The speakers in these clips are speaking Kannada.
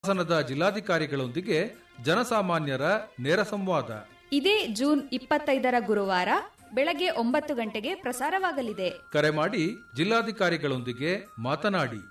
ಹಾಸನದ ಜಿಲ್ಲಾಧಿಕಾರಿಗಳೊಂದಿಗೆ ಜನಸಾಮಾನ್ಯರ ನೇರ ಸಂವಾದ ಇದೇ ಜೂನ್ ಇಪ್ಪತ್ತೈದರ ಗುರುವಾರ ಬೆಳಗ್ಗೆ ಒಂಬತ್ತು ಗಂಟೆಗೆ ಪ್ರಸಾರವಾಗಲಿದೆ ಕರೆ ಮಾಡಿ ಜಿಲ್ಲಾಧಿಕಾರಿಗಳೊಂದಿಗೆ ಮಾತನಾಡಿ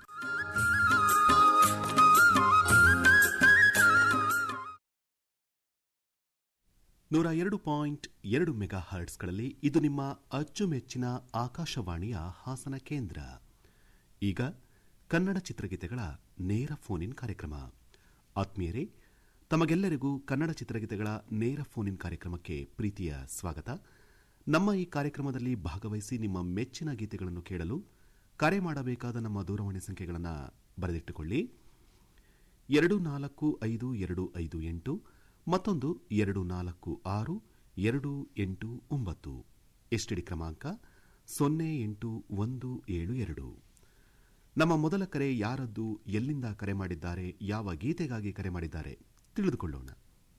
ನೂರ ಎರಡು ಪಾಯಿಂಟ್ ಎರಡು ಮೆಗಾ ಹರ್ಟ್ಸ್ಗಳಲ್ಲಿ ಇದು ನಿಮ್ಮ ಅಚ್ಚುಮೆಚ್ಚಿನ ಆಕಾಶವಾಣಿಯ ಹಾಸನ ಕೇಂದ್ರ ಈಗ ಕನ್ನಡ ಚಿತ್ರಗೀತೆಗಳ ನೇರ ಫೋನ್ ಇನ್ ಕಾರ್ಯಕ್ರಮ ಆತ್ಮೀಯರೇ ತಮಗೆಲ್ಲರಿಗೂ ಕನ್ನಡ ಚಿತ್ರಗೀತೆಗಳ ನೇರ ಫೋನ್ ಇನ್ ಕಾರ್ಯಕ್ರಮಕ್ಕೆ ಪ್ರೀತಿಯ ಸ್ವಾಗತ ನಮ್ಮ ಈ ಕಾರ್ಯಕ್ರಮದಲ್ಲಿ ಭಾಗವಹಿಸಿ ನಿಮ್ಮ ಮೆಚ್ಚಿನ ಗೀತೆಗಳನ್ನು ಕೇಳಲು ಕರೆ ಮಾಡಬೇಕಾದ ನಮ್ಮ ದೂರವಾಣಿ ಸಂಖ್ಯೆಗಳನ್ನು ಬರೆದಿಟ್ಟುಕೊಳ್ಳಿ ಎರಡು ನಾಲ್ಕು ಐದು ಎರಡು ಐದು ಎಂಟು ಮತ್ತೊಂದು ಎರಡು ನಾಲ್ಕು ಆರು ಎರಡು ಎಂಟು ಒಂಬತ್ತು ಎಸ್ಟಿಡಿ ಕ್ರಮಾಂಕ ಸೊನ್ನೆ ಎಂಟು ಒಂದು ಏಳು ಎರಡು ನಮ್ಮ ಮೊದಲ ಕರೆ ಯಾರದ್ದು ಎಲ್ಲಿಂದ ಕರೆ ಮಾಡಿದ್ದಾರೆ ಯಾವ ಗೀತೆಗಾಗಿ ಕರೆ ಮಾಡಿದ್ದಾರೆ ತಿಳಿದುಕೊಳ್ಳೋಣ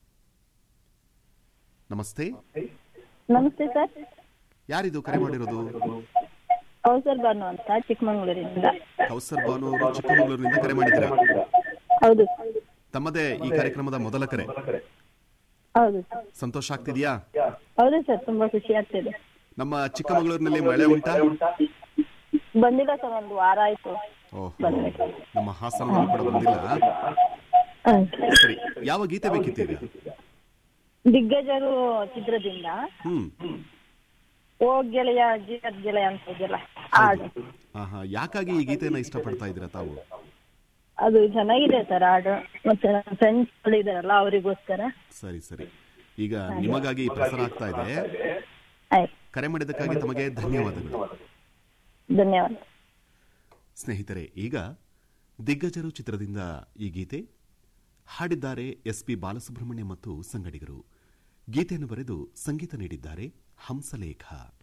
ನಮಸ್ತೆ ನಮಸ್ತೆ ಸರ್ ಯಾರಿದು ಕರೆ ಮಾಡಿರೋದು ಕೌಸರ್ ಬಾನು ಅಂತ ಚಿಕ್ಕಮಂಗ್ಳೂರಿಂದ ಕೌಸರ್ ಬಾನು ಅವರು ಚಿಕ್ಕಮಗಳೂರಿನಿಂದ ಕರೆ ಮಾಡಿದ್ದೀರಾ ಹೌದು ತಮ್ಮದೇ ಈ ಕಾರ್ಯಕ್ರಮದ ಮೊದಲ ಕರೆ ಹೌದು ಸರ್ ಸಂತೋಷ ಆಗ್ತಿದೆಯಾ ಹೌದು ಸರ್ ತುಂಬಾ ಖುಷಿ ಆಗ್ತಿದೆ ನಮ್ಮ ಚಿಕ್ಕಮಗಳೂರಿನಲ್ಲಿ ಮಳೆ ಉಂಟಾ ಬಂದಿಲ್ಲ ಸರ್ ಒಂದು ವಾರ ಆಯ್ತು ಓಹೋ ನಮ್ಮ ಹಾಸನದಲ್ಲಿ ಕೂಡ ಬಂದಿಲ್ಲ ಸರಿ ಯಾವ ಗೀತೆ ಬೇಕಿತ್ತು ಈಗ ದಿಗ್ಗಜರು ಚಿತ್ರದಿಂದ ಹ್ಮ್ ಓ ಗೆಳೆಯ ಜೀವದ ಗೆಳೆಯ ಅಂತ ಇದೆಯಲ್ಲ ಹಾಡು ಆಹಾ ಯಾಕಾಗಿ ಈ ಗೀತೆಯನ್ನ ಇಷ್ಟಪಡ್ತಾ ಇದ್ದೀರಾ ತಾವು ಅದು ಚೆನ್ನಾಗಿದೆ ಸರ್ ಹಾಡು ಮತ್ತೆ ನನ್ನ ಫ್ರೆಂಡ್ಸ್ ಇದಾರಲ್ಲ ಅವರಿಗೋಸ್ಕರ ಸರಿ ಸರಿ ಈಗ ನಿಮಗಾಗಿ ಪ್ರಸಾರ ಆಗ್ತಾ ಇದೆ ಆಯ್ತು ಕರೆ ಮಾಡಿದ್ದಕ್ಕಾಗಿ ತಮಗೆ ಧನ್ಯವಾದಗಳು ಧನ್ಯವಾದ ಸ್ನೇಹಿತರೆ ಈಗ ದಿಗ್ಗಜರು ಚಿತ್ರದಿಂದ ಈ ಗೀತೆ ಹಾಡಿದ್ದಾರೆ ಎಸ್ ಪಿ ಬಾಲಸುಬ್ರಹ್ಮಣ್ಯ ಮತ್ತು ಸಂಗಡಿಗರು ಗೀತೆಯನ್ನು ಬರೆದು ಸಂಗೀತ ನೀಡಿದ್ದಾರೆ ಹಂಸಲೇಖ